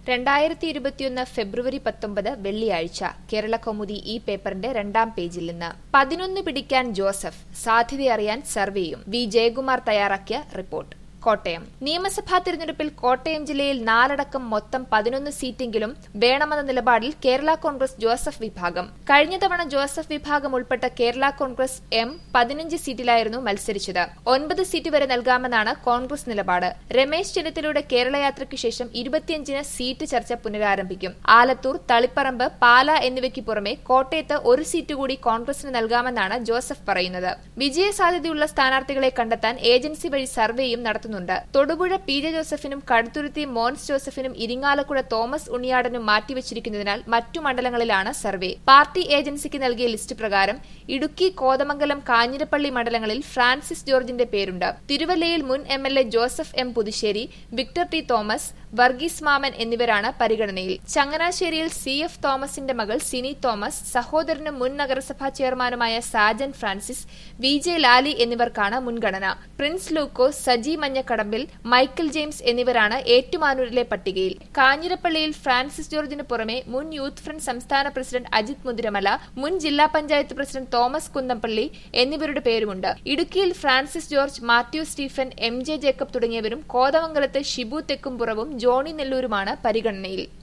രണ്ടായിരത്തി ഇരുപത്തിയൊന്ന് ഫെബ്രുവരി പത്തൊമ്പത് വെള്ളിയാഴ്ച കേരള കൗമുദി ഈ പേപ്പറിന്റെ രണ്ടാം പേജിൽ നിന്ന് പതിനൊന്ന് പിടിക്കാൻ ജോസഫ് സാധ്യതയറിയാൻ സർവേയും വി ജയകുമാർ തയ്യാറാക്കിയ റിപ്പോർട്ട് കോട്ടയം നിയമസഭാ തിരഞ്ഞെടുപ്പിൽ കോട്ടയം ജില്ലയിൽ നാലടക്കം മൊത്തം പതിനൊന്ന് സീറ്റെങ്കിലും വേണമെന്ന നിലപാടിൽ കേരള കോൺഗ്രസ് ജോസഫ് വിഭാഗം കഴിഞ്ഞ തവണ ജോസഫ് വിഭാഗം ഉൾപ്പെട്ട കേരള കോൺഗ്രസ് എം പതിനഞ്ച് സീറ്റിലായിരുന്നു മത്സരിച്ചത് ഒൻപത് സീറ്റ് വരെ നൽകാമെന്നാണ് കോൺഗ്രസ് നിലപാട് രമേശ് ചെന്നിത്തലയുടെ കേരളയാത്രയ്ക്ക് ശേഷം ഇരുപത്തിയഞ്ചിന് സീറ്റ് ചർച്ച പുനരാരംഭിക്കും ആലത്തൂർ തളിപ്പറമ്പ് പാല എന്നിവയ്ക്ക് പുറമെ കോട്ടയത്ത് ഒരു സീറ്റ് കൂടി കോൺഗ്രസിന് നൽകാമെന്നാണ് ജോസഫ് പറയുന്നത് വിജയസാധ്യതയുള്ള സ്ഥാനാർത്ഥികളെ കണ്ടെത്താൻ ഏജൻസി വഴി സർവേയും നടത്തുന്നുണ്ട് തൊടുപുഴ പി ജെ ജോസഫിനും കടുത്തുരുത്തി മോൻസ് ജോസഫിനും ഇരിങ്ങാലക്കുട തോമസ് ഉണ്ണിയാടനും മാറ്റിവച്ചിരിക്കുന്നതിനാൽ മറ്റു മണ്ഡലങ്ങളിലാണ് സർവേ പാർട്ടി ഏജൻസിക്ക് നൽകിയ ലിസ്റ്റ് പ്രകാരം ഇടുക്കി കോതമംഗലം കാഞ്ഞിരപ്പള്ളി മണ്ഡലങ്ങളിൽ ഫ്രാൻസിസ് ജോർജിന്റെ പേരുണ്ട് തിരുവല്ലയിൽ മുൻ M L A Joseph M Puthussery Victor T Thomas Varghese Mammen എന്നിവരാണ് പരിഗണനയിൽ ചങ്ങനാശ്ശേരിയിൽ സി എഫ് തോമസിന്റെ മകൾ സിനി തോമസ് സഹോദരനും മുൻ നഗരസഭാ ചെയർമാനുമായ സാജൻ ഫ്രാൻസിസ് വി ജെ ലാലി എന്നിവർക്കാണ് മുൻഗണന പ്രിൻസ് ലൂക്കോ സജി മഞ്ഞക്കടമ്പിൽ മൈക്കിൾ ജെയിംസ് എന്നിവരാണ് ഏറ്റുമാനൂരിലെ പട്ടികയിൽ കാഞ്ഞിരപ്പള്ളിയിൽ ഫ്രാൻസിസ് ജോർജിന് പുറമെ മുൻ യൂത്ത് ഫ്രണ്ട് സംസ്ഥാന പ്രസിഡന്റ് അജിത് മുതിരമല മുൻ ജില്ലാ പഞ്ചായത്ത് പ്രസിഡന്റ് തോമസ് കുന്നപ്പള്ളി എന്നിവരുടെ പേരുമുണ്ട് ഇടുക്കിയിൽ ഫ്രാൻസിസ് ജോർജ് മാത്യു സ്റ്റീഫൻ എം ജെ ജേക്കബ് തുടങ്ങിയവരും കോതമംഗലത്ത് ഷിബു തെക്കുംപുറവും ജോണി നെല്ലൂരുമാണ് പരിഗണനയിൽ